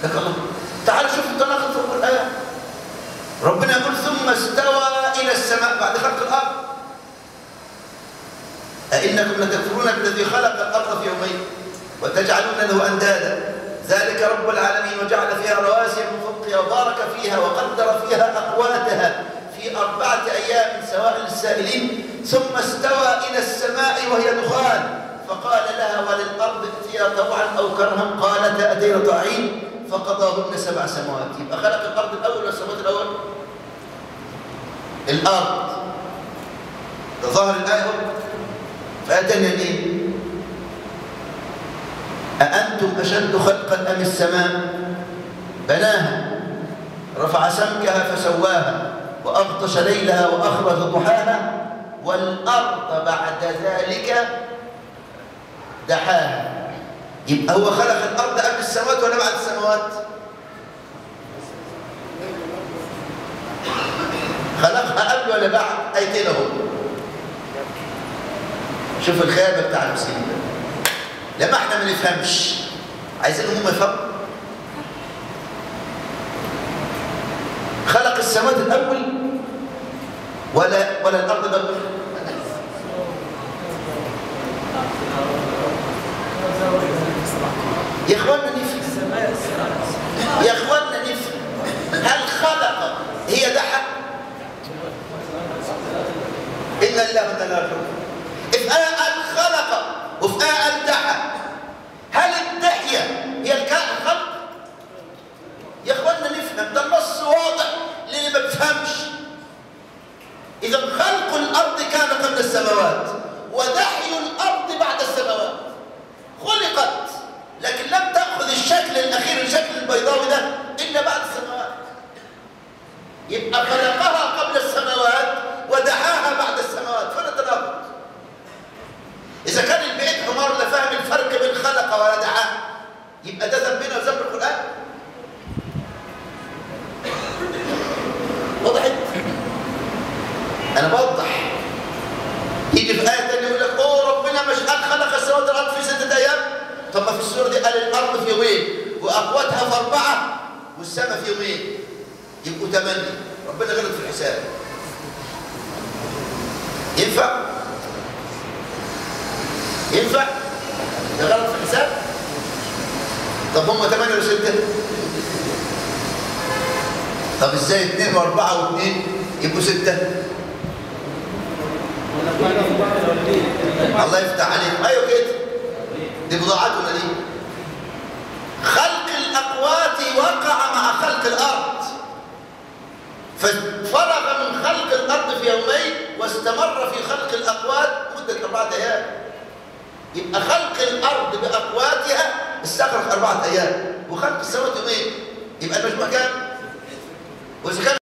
لك الله تعال شوف التناقض في القرآن ربنا يقول ثم استوى إلى السماء بعد خلق الأرض أئنكم لتكفرون بالذي خلق الأرض في يومين وتجعلون له أندادا ذلك رب العالمين وجعل فيها رواسي من فوقها وبارك فيها وقدر فيها أقواتها في أربعة أيام سواء للسائلين ثم استوى إلى السماء وهي دخان فقال لها وللأرض ائتيا طوعا أو كرها قالتا أتينا طاعين فقضاهن سبع سماوات يبقى خلق الأرض الأول والسماوات الأول الأرض ده ظهر الآية فأتنا إيه أأنتم أشد خلقا أم السماء بناها رفع سمكها فسواها وأغطش ليلها وأخرج ضحاها والأرض بعد ذلك دحاها يبقى هو خلق الأرض قبل السماوات ولا بعد السماوات خلقها قبل ولا بعد أيتين اهو شوف الخيابة بتاع المسلمين لما احنا ما نفهمش عايزين هم يفهموا خلق السماوات الأول ولا ولا الأرض الأول يا اخوانا نفهم يا اخوانا نفهم هل خلق هي دحى إن الله وإنا في آية قال خلق وفي آية قال دحى هل الدحية هي الكائن الخلق يا اخوانا نفهم ده النص واضح للي ما بفهمش إذا خلق الأرض كان قبل السماوات ودحي الأرض بعد السماوات خلقت لكن لم تأخذ الشكل الأخير الشكل البيضاوي ده إلا بعد السماوات يبقى خلقها قبل السماوات ودحاها بعد السماوات فين التناقض إذا كان البعيد حمار لا فاهم الفرق بين خلق ولا دعاه يبقى ده ذنبنا وذنب القرآن وضحت أنا بوضح يجي في آية تانية يقول لك أوه ربنا مش قال خلق السماوات والأرض في ستة أيام طب ما في السورة دي قال الأرض في يومين وأقواتها في أربعة والسماء في يومين يبقوا ثمانية ربنا غلط في الحساب ينفع؟ ينفع؟ ده غلط في الحساب؟ طب هم ثمانية ولا ستة؟ طب ازاي اثنين واربعة واثنين يبقوا ستة؟ الله يفتح عليك ايوه كده دي بضاعتنا دي خلق الاقوات وقع مع خلق الارض ففرغ من خلق الارض في يومين واستمر في خلق الاقوات مده اربعه ايام يبقى خلق الارض باقواتها استغرق اربعه ايام وخلق السماوات يومين يبقى المجموع كام؟ واذا كان